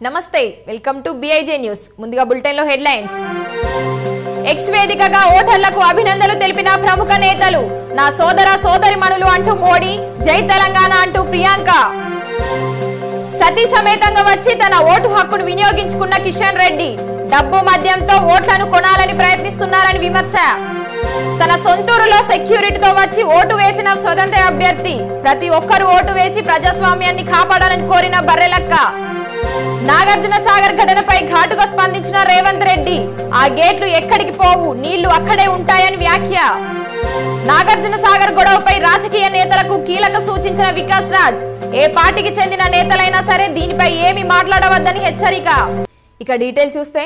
నమస్తే welcome to BIJ news ముందుగా bulletin లో హెడ్లైన్స్ ఎక్స్ వేదికగా ఓటర్లకు అభినందనలు తెలిపిన ప్రముఖ నేతలు నా సోదర సోదరిమణులు అంటూ మోడీ జై తెలంగాణ అంటూ ప్రియాంక సతీ సమేతంగా వచ్చి తన ఓటు హక్కును వినియోగించుకున్న కిషన్ రెడ్డి డబ్బు మద్యంతో ఓట్లను కొనాలని ప్రయత్నిస్తున్నారని విమర్శ తన సొంతూరులో సెక్యూరిటీతో వచ్చి ఓటు వేసిన స్వతంత్ర అభ్యర్థి ప్రతి ఒక్కరూ ఓటు వేసి ప్రజాస్వామ్యాన్ని కాపాడాలని కోరిన బర్రెలక్క నాగార్జున సాగర్ ఘటనపై ఘాటుగా స్పందించిన రేవంత్ రెడ్డి ఆ గేట్లు ఎక్కడికి పోవు నీళ్లు అక్కడే ఉంటాయని వ్యాఖ్య నాగార్జున సాగర్ గొడవపై రాజకీయ నేతలకు కీలక సూచించిన వికాస్ రాజ్ ఏ పార్టీకి చెందిన నేతలైనా సరే దీనిపై ఏమి మాట్లాడవద్దని హెచ్చరిక ఇక డీటెయిల్ చూస్తే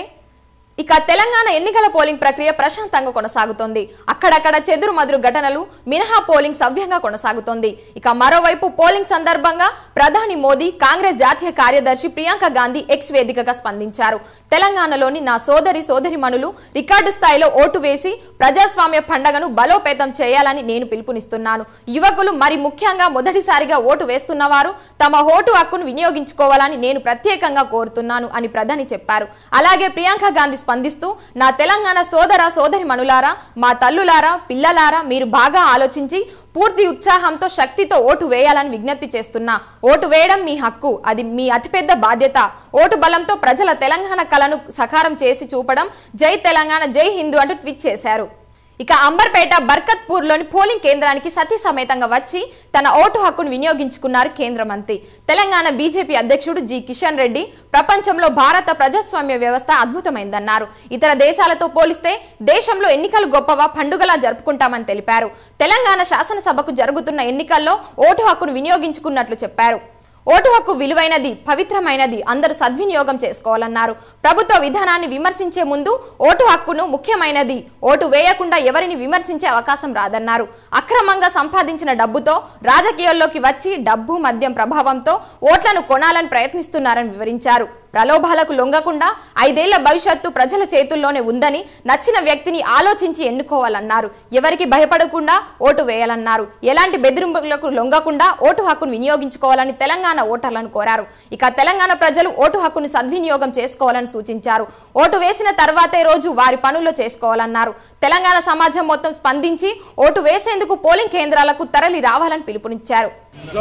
ఇక తెలంగాణ ఎన్నికల పోలింగ్ ప్రక్రియ ప్రశాంతంగా కొనసాగుతోంది అక్కడక్కడ చెదురు మదురు ఘటనలు మినహా పోలింగ్ సవ్యంగా కొనసాగుతోంది ఇక మరోవైపు పోలింగ్ సందర్భంగా ప్రధాని మోదీ కాంగ్రెస్ జాతీయ కార్యదర్శి ప్రియాంక గాంధీ ఎక్స్ వేదికగా స్పందించారు తెలంగాణలోని నా సోదరి సోదరిమణులు రికార్డు స్థాయిలో ఓటు వేసి ప్రజాస్వామ్య పండగను బలోపేతం చేయాలని నేను పిలుపునిస్తున్నాను యువకులు మరి ముఖ్యంగా మొదటిసారిగా ఓటు వేస్తున్నవారు తమ ఓటు హక్కును వినియోగించుకోవాలని నేను ప్రత్యేకంగా కోరుతున్నాను అని ప్రధాని చెప్పారు అలాగే ప్రియాంక గాంధీ స్పందిస్తూ నా తెలంగాణ సోదర సోదరి మనులారా మా తల్లులారా పిల్లలారా మీరు బాగా ఆలోచించి పూర్తి ఉత్సాహంతో శక్తితో ఓటు వేయాలని విజ్ఞప్తి చేస్తున్నా ఓటు వేయడం మీ హక్కు అది మీ అతిపెద్ద బాధ్యత ఓటు బలంతో ప్రజల తెలంగాణ కళను సకారం చేసి చూపడం జై తెలంగాణ జై హిందూ అంటూ ట్వీట్ చేశారు ఇక అంబర్పేట బర్కత్పూర్ లోని పోలింగ్ కేంద్రానికి సతీ సమేతంగా వచ్చి తన ఓటు హక్కును వినియోగించుకున్నారు కేంద్ర మంత్రి తెలంగాణ బీజేపీ అధ్యక్షుడు జి కిషన్ రెడ్డి ప్రపంచంలో భారత ప్రజాస్వామ్య వ్యవస్థ అద్భుతమైందన్నారు ఇతర దేశాలతో పోలిస్తే దేశంలో ఎన్నికలు గొప్పగా పండుగలా జరుపుకుంటామని తెలిపారు తెలంగాణ శాసనసభకు జరుగుతున్న ఎన్నికల్లో ఓటు హక్కును వినియోగించుకున్నట్లు చెప్పారు ఓటు హక్కు విలువైనది పవిత్రమైనది అందరూ సద్వినియోగం చేసుకోవాలన్నారు ప్రభుత్వ విధానాన్ని విమర్శించే ముందు ఓటు హక్కును ముఖ్యమైనది ఓటు వేయకుండా ఎవరిని విమర్శించే అవకాశం రాదన్నారు అక్రమంగా సంపాదించిన డబ్బుతో రాజకీయాల్లోకి వచ్చి డబ్బు మద్యం ప్రభావంతో ఓట్లను కొనాలని ప్రయత్నిస్తున్నారని వివరించారు ప్రలోభాలకు లొంగకుండా ఐదేళ్ల భవిష్యత్తు ప్రజల చేతుల్లోనే ఉందని నచ్చిన వ్యక్తిని ఆలోచించి ఎన్నుకోవాలన్నారు ఎవరికి భయపడకుండా ఓటు వేయాలన్నారు ఎలాంటి బెదిరింపులకు లొంగకుండా ఓటు హక్కును వినియోగించుకోవాలని తెలంగాణ ఓటర్లను కోరారు ఇక తెలంగాణ ప్రజలు ఓటు హక్కును సద్వినియోగం చేసుకోవాలని సూచించారు ఓటు వేసిన తర్వాతే రోజు వారి పనుల్లో చేసుకోవాలన్నారు తెలంగాణ సమాజం మొత్తం స్పందించి ఓటు వేసేందుకు పోలింగ్ కేంద్రాలకు తరలి రావాలని పిలుపునిచ్చారు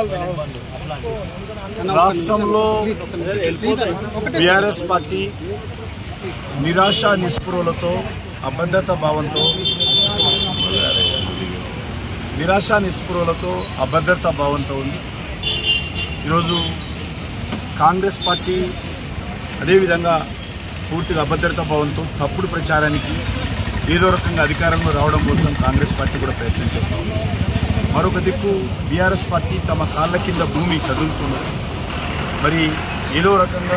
రాష్ట్రంలో బీఆర్ఎస్ పార్టీ నిరాశ నిస్పృహలతో అభద్రత భావంతో నిరాశ నిస్పృహలతో అభద్రత భావంతో ఉంది ఈరోజు కాంగ్రెస్ పార్టీ అదేవిధంగా పూర్తిగా అభద్రత భావంతో తప్పుడు ప్రచారానికి ఏదో రకంగా అధికారంలో రావడం కోసం కాంగ్రెస్ పార్టీ కూడా ప్రయత్నం చేస్తూ ఉంది మరొక దిక్కు బీఆర్ఎస్ పార్టీ తమ కాళ్ళ కింద భూమి కదులుతున్నది మరి ఏదో రకంగా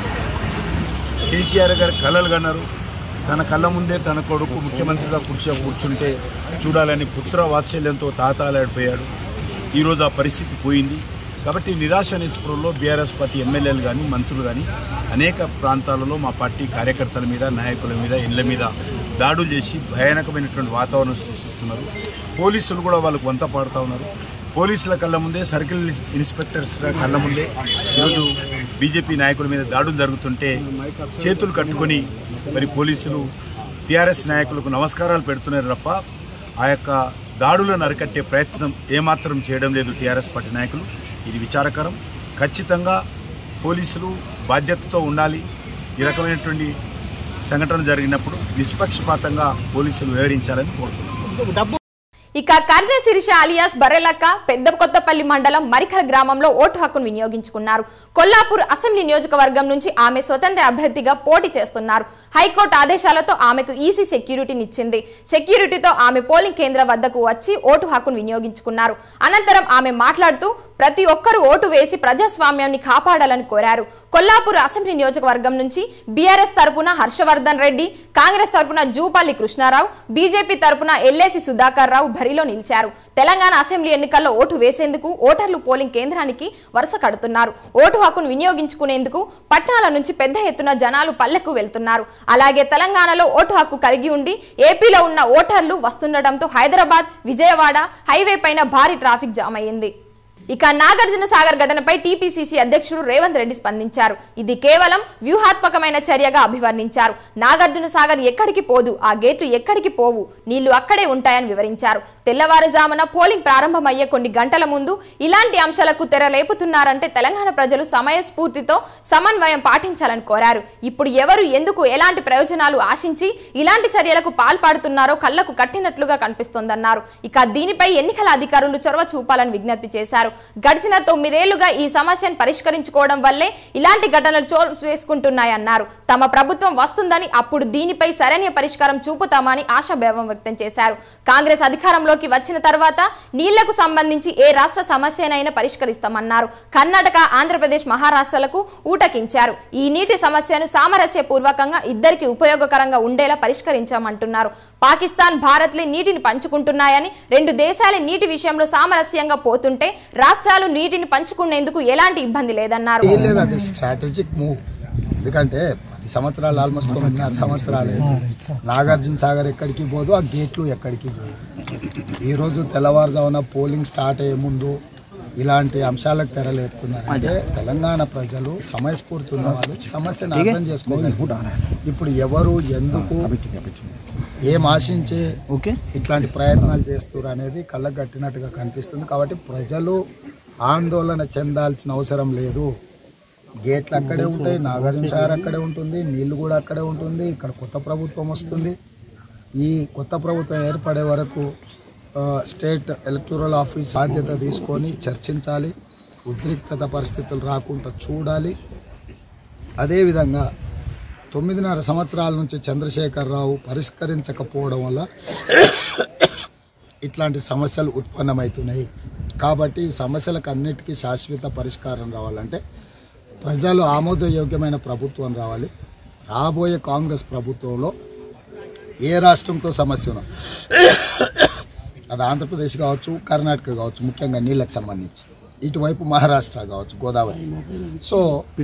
కేసీఆర్ గారు కలలు కన్నారు తన కళ్ళ ముందే తన కొడుకు ముఖ్యమంత్రిగా కూర్చో కూర్చుంటే చూడాలని పుత్ర వాత్సల్యంతో తాతాలాడిపోయాడు ఈరోజు ఆ పరిస్థితి పోయింది కాబట్టి నిరాశ నిస్పృహలో బీఆర్ఎస్ పార్టీ ఎమ్మెల్యేలు కానీ మంత్రులు కానీ అనేక ప్రాంతాలలో మా పార్టీ కార్యకర్తల మీద నాయకుల మీద ఇళ్ల మీద దాడులు చేసి భయానకమైనటువంటి వాతావరణం సృష్టిస్తున్నారు పోలీసులు కూడా వాళ్ళకు వంత పాడుతూ ఉన్నారు పోలీసుల కళ్ళ ముందే సర్కిల్ ఇన్స్పెక్టర్స్ కళ్ళ ముందే ఈరోజు బీజేపీ నాయకుల మీద దాడులు జరుగుతుంటే చేతులు కట్టుకొని మరి పోలీసులు టీఆర్ఎస్ నాయకులకు నమస్కారాలు పెడుతున్నారు తప్ప ఆ యొక్క దాడులను అరికట్టే ప్రయత్నం ఏమాత్రం చేయడం లేదు టీఆర్ఎస్ పార్టీ నాయకులు ఇది విచారకరం ఖచ్చితంగా పోలీసులు బాధ్యతతో ఉండాలి ఈ రకమైనటువంటి సంఘటన జరిగినప్పుడు నిష్పక్షపాతంగా పోలీసులు వివరించాలని కోరుతున్నాను ఇక కర్ణ శిరీష అలియాస్ బర్రెలక్క పెద్ద కొత్తపల్లి మండలం మరికల్ గ్రామంలో ఓటు హక్కును వినియోగించుకున్నారు కొల్లాపూర్ అసెంబ్లీ నియోజకవర్గం నుంచి ఆమె స్వతంత్ర అభ్యర్థిగా పోటీ చేస్తున్నారు హైకోర్టు ఆదేశాలతో ఆమెకు ఈసీ సెక్యూరిటీని ఇచ్చింది సెక్యూరిటీతో ఆమె పోలింగ్ కేంద్రం వద్దకు వచ్చి ఓటు హక్కును వినియోగించుకున్నారు అనంతరం ఆమె మాట్లాడుతూ ప్రతి ఒక్కరూ ఓటు వేసి ప్రజాస్వామ్యాన్ని కాపాడాలని కోరారు కొల్లాపూర్ అసెంబ్లీ నియోజకవర్గం నుంచి బీఆర్ఎస్ తరపున హర్షవర్ధన్ రెడ్డి కాంగ్రెస్ తరపున జూపల్లి కృష్ణారావు బీజేపీ తరపున ఎల్లేసి సుధాకర్ రావు బరిలో నిలిచారు తెలంగాణ అసెంబ్లీ ఎన్నికల్లో ఓటు వేసేందుకు ఓటర్లు పోలింగ్ కేంద్రానికి వరుస కడుతున్నారు ఓటు హక్కును వినియోగించుకునేందుకు పట్టణాల నుంచి పెద్ద ఎత్తున జనాలు పల్లెకు వెళ్తున్నారు అలాగే తెలంగాణలో ఓటు హక్కు కలిగి ఉండి ఏపీలో ఉన్న ఓటర్లు వస్తుండటంతో హైదరాబాద్ విజయవాడ హైవే పైన భారీ ట్రాఫిక్ జామ్ అయ్యింది ఇక నాగార్జున సాగర్ ఘటనపై టీపీసీసీ అధ్యక్షుడు రేవంత్ రెడ్డి స్పందించారు ఇది కేవలం వ్యూహాత్మకమైన చర్యగా అభివర్ణించారు నాగార్జున సాగర్ ఎక్కడికి పోదు ఆ గేట్లు ఎక్కడికి పోవు నీళ్లు అక్కడే ఉంటాయని వివరించారు తెల్లవారుజామున పోలింగ్ ప్రారంభమయ్యే కొన్ని గంటల ముందు ఇలాంటి అంశాలకు తెర లేపుతున్నారంటే తెలంగాణ ప్రజలు సమయస్ఫూర్తితో సమన్వయం పాటించాలని కోరారు ఇప్పుడు ఎవరు ఎందుకు ఎలాంటి ప్రయోజనాలు ఆశించి ఇలాంటి చర్యలకు పాల్పడుతున్నారో కళ్లకు కట్టినట్లుగా కనిపిస్తోందన్నారు ఇక దీనిపై ఎన్నికల అధికారులు చొరవ చూపాలని విజ్ఞప్తి చేశారు గడిచిన తొమ్మిదేళ్లుగా ఈ సమస్యను పరిష్కరించుకోవడం వల్లే ఇలాంటి ఘటనలు చోటు చేసుకుంటున్నాయన్నారు తమ ప్రభుత్వం వస్తుందని అప్పుడు దీనిపై సరైన పరిష్కారం చూపుతామని ఆశాభావం వ్యక్తం చేశారు కాంగ్రెస్ అధికారంలోకి వచ్చిన తర్వాత నీళ్లకు సంబంధించి ఏ రాష్ట్ర సమస్యనైనా పరిష్కరిస్తామన్నారు కర్ణాటక ఆంధ్రప్రదేశ్ మహారాష్ట్రలకు ఊటకించారు ఈ నీటి సమస్యను సామరస్య పూర్వకంగా ఇద్దరికి ఉపయోగకరంగా ఉండేలా పరిష్కరించామంటున్నారు పాకిస్తాన్ భారత్లు నీటిని పంచుకుంటున్నాయని రెండు దేశాల నీటి విషయంలో సామరస్యంగా పోతుంటే రాష్ట్రాలు నీటిని పంచుకునేందుకు ఎలాంటి ఇబ్బంది లేదన్నారు ఏం లేదు అది స్ట్రాటజిక్ మూవ్ ఎందుకంటే పది సంవత్సరాలు ఆల్మోస్ట్ తొమ్మిదిన్నర సంవత్సరాలు నాగార్జున సాగర్ ఎక్కడికి పోదు ఆ గేట్లు ఎక్కడికి పోదు ఈరోజు తెల్లవారుజామున పోలింగ్ స్టార్ట్ అయ్యే ముందు ఇలాంటి అంశాలకు తెరలేపుతున్నారు అంటే తెలంగాణ ప్రజలు సమయస్ఫూర్తి ఉన్న వాళ్ళు సమస్యను అర్థం చేసుకోగలుగుతారు ఇప్పుడు ఎవరు ఎందుకు ఏం ఆశించే ఇట్లాంటి ప్రయత్నాలు చేస్తారు అనేది కళ్ళకు కట్టినట్టుగా కనిపిస్తుంది కాబట్టి ప్రజలు ఆందోళన చెందాల్సిన అవసరం లేదు గేట్లు అక్కడే ఉంటాయి నాగార్జున సాగర్ అక్కడే ఉంటుంది నీళ్లు కూడా అక్కడే ఉంటుంది ఇక్కడ కొత్త ప్రభుత్వం వస్తుంది ఈ కొత్త ప్రభుత్వం ఏర్పడే వరకు ఆ, స్టేట్ ఎలక్టోరల్ ఆఫీస్ బాధ్యత తీసుకొని చర్చించాలి ఉద్రిక్తత పరిస్థితులు రాకుండా చూడాలి అదేవిధంగా తొమ్మిదిన్నర సంవత్సరాల నుంచి చంద్రశేఖరరావు పరిష్కరించకపోవడం వల్ల ఇట్లాంటి సమస్యలు ఉత్పన్నమవుతున్నాయి కాబట్టి ఈ సమస్యలకు అన్నిటికీ శాశ్వత పరిష్కారం రావాలంటే ప్రజలు ఆమోదయోగ్యమైన ప్రభుత్వం రావాలి రాబోయే కాంగ్రెస్ ప్రభుత్వంలో ఏ రాష్ట్రంతో సమస్య ఉన్నా అది ఆంధ్రప్రదేశ్ కావచ్చు కర్ణాటక కావచ్చు ముఖ్యంగా నీళ్ళకి సంబంధించి ఇటువైపు మహారాష్ట్ర కావచ్చు గోదావరి సో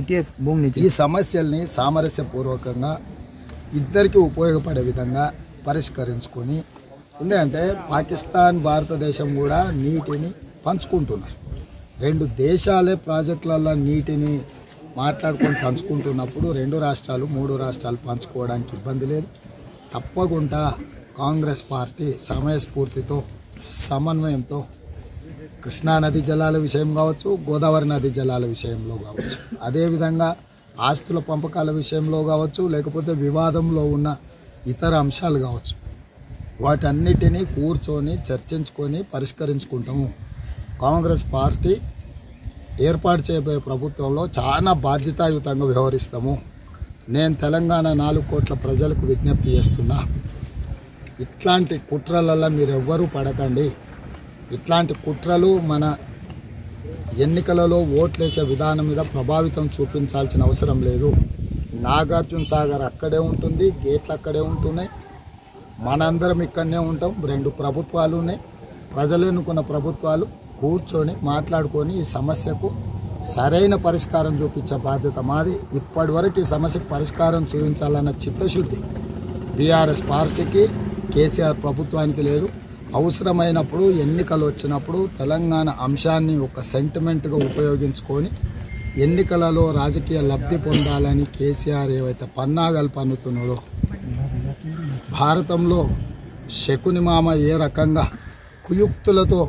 ఈ సమస్యల్ని సామరస్యపూర్వకంగా ఇద్దరికి ఉపయోగపడే విధంగా పరిష్కరించుకొని ఎందుకంటే పాకిస్తాన్ భారతదేశం కూడా నీటిని పంచుకుంటున్నారు రెండు దేశాలే ప్రాజెక్టులలో నీటిని మాట్లాడుకొని పంచుకుంటున్నప్పుడు రెండు రాష్ట్రాలు మూడు రాష్ట్రాలు పంచుకోవడానికి ఇబ్బంది లేదు తప్పకుండా కాంగ్రెస్ పార్టీ సమయస్ఫూర్తితో సమన్వయంతో కృష్ణా నది జలాల విషయం కావచ్చు గోదావరి నది జలాల విషయంలో కావచ్చు అదేవిధంగా ఆస్తుల పంపకాల విషయంలో కావచ్చు లేకపోతే వివాదంలో ఉన్న ఇతర అంశాలు కావచ్చు వాటన్నిటినీ కూర్చొని చర్చించుకొని పరిష్కరించుకుంటాము కాంగ్రెస్ పార్టీ ఏర్పాటు చేయబోయే ప్రభుత్వంలో చాలా బాధ్యతాయుతంగా వ్యవహరిస్తాము నేను తెలంగాణ నాలుగు కోట్ల ప్రజలకు విజ్ఞప్తి చేస్తున్నా ఇట్లాంటి కుట్రలల్లో మీరు ఎవ్వరూ పడకండి ఇట్లాంటి కుట్రలు మన ఎన్నికలలో ఓట్లేసే విధానం మీద ప్రభావితం చూపించాల్సిన అవసరం లేదు నాగార్జున సాగర్ అక్కడే ఉంటుంది గేట్లు అక్కడే ఉంటున్నాయి మనందరం ఇక్కడనే ఉంటాం రెండు ప్రభుత్వాలు ఉన్నాయి ప్రజలు ఎన్నుకున్న ప్రభుత్వాలు కూర్చొని మాట్లాడుకొని ఈ సమస్యకు సరైన పరిష్కారం చూపించే బాధ్యత మాది ఇప్పటివరకు ఈ సమస్యకు పరిష్కారం చూపించాలన్న చిత్తశుద్ధి బీఆర్ఎస్ పార్టీకి కేసీఆర్ ప్రభుత్వానికి లేదు అవసరమైనప్పుడు ఎన్నికలు వచ్చినప్పుడు తెలంగాణ అంశాన్ని ఒక సెంటిమెంట్గా ఉపయోగించుకొని ఎన్నికలలో రాజకీయ లబ్ధి పొందాలని కేసీఆర్ ఏవైతే పన్నాగాలు పన్నుతున్నాడో భారతంలో శకుని మామ ఏ రకంగా కుయుక్తులతో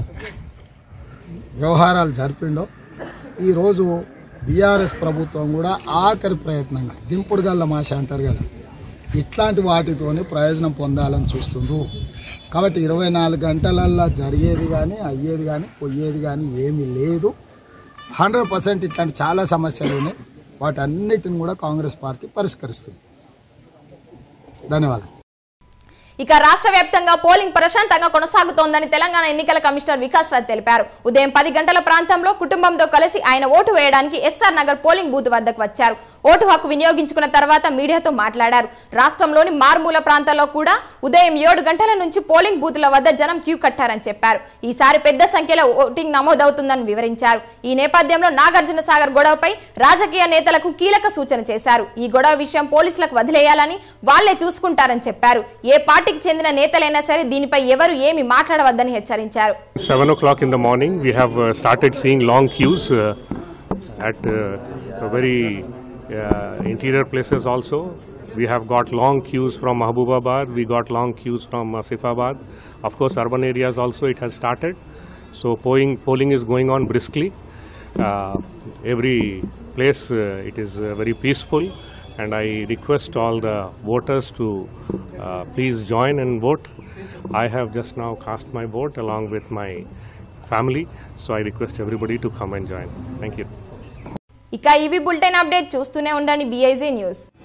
వ్యవహారాలు జరిపిండో ఈరోజు బీఆర్ఎస్ ప్రభుత్వం కూడా ఆఖరి ప్రయత్నంగా దింపుడు గల్ల మాష అంటారు కదా ఇట్లాంటి వాటితోని ప్రయోజనం పొందాలని చూస్తుండ్రు కాబట్టి ఇరవై నాలుగు గంటలల్లో జరిగేది కానీ అయ్యేది కానీ పోయేది కానీ ఏమీ లేదు హండ్రెడ్ పర్సెంట్ ఇట్లాంటి చాలా సమస్యలు ఉన్నాయి వాటన్నిటిని కూడా కాంగ్రెస్ పార్టీ పరిష్కరిస్తుంది ధన్యవాదాలు ఇక రాష్ట్ర వ్యాప్తంగా పోలింగ్ ప్రశాంతంగా కొనసాగుతోందని తెలంగాణ ఎన్నికల కమిషనర్ వికాస్ రాజ్ తెలిపారు ఉదయం పది గంటల ప్రాంతంలో కుటుంబంతో కలిసి ఆయన ఓటు వేయడానికి ఎస్ఆర్ నగర్ పోలింగ్ బూత్ వద్దకు వచ్చారు ఓటు హక్కు వినియోగించుకున్న తర్వాత మీడియాతో మాట్లాడారు రాష్ట్రంలోని మారుమూల ప్రాంతాల్లో కూడా ఉదయం ఏడు గంటల నుంచి పోలింగ్ బూత్ల వద్ద జనం క్యూ కట్టారని చెప్పారు ఈసారి పెద్ద సంఖ్యలో ఓటింగ్ నమోదవుతుందని వివరించారు ఈ నేపథ్యంలో నాగార్జున సాగర్ గొడవపై రాజకీయ నేతలకు కీలక సూచన చేశారు ఈ గొడవ విషయం పోలీసులకు వదిలేయాలని వాళ్లే చూసుకుంటారని చెప్పారు ఏ పార్టీ పార్టీకి చెందిన నేతలైనా సరే దీనిపై ఎవరు ఏమి మాట్లాడవద్దని హెచ్చరించారు 7 o'clock in the morning, we have uh, started seeing long queues uh, at uh, very uh, interior places also. We have got long queues from Mahbubabad, we got long queues from Asifabad. Of course, urban areas also it has started. So polling, polling is going on briskly. Uh, every place uh, it is uh, very peaceful and I request all the voters to uh, please join and vote. I have just now cast my vote along with my family, so I request everybody to come and join. Thank you. ఇక ఇవి bulletin update చూస్తూనే ఉండండి BIG news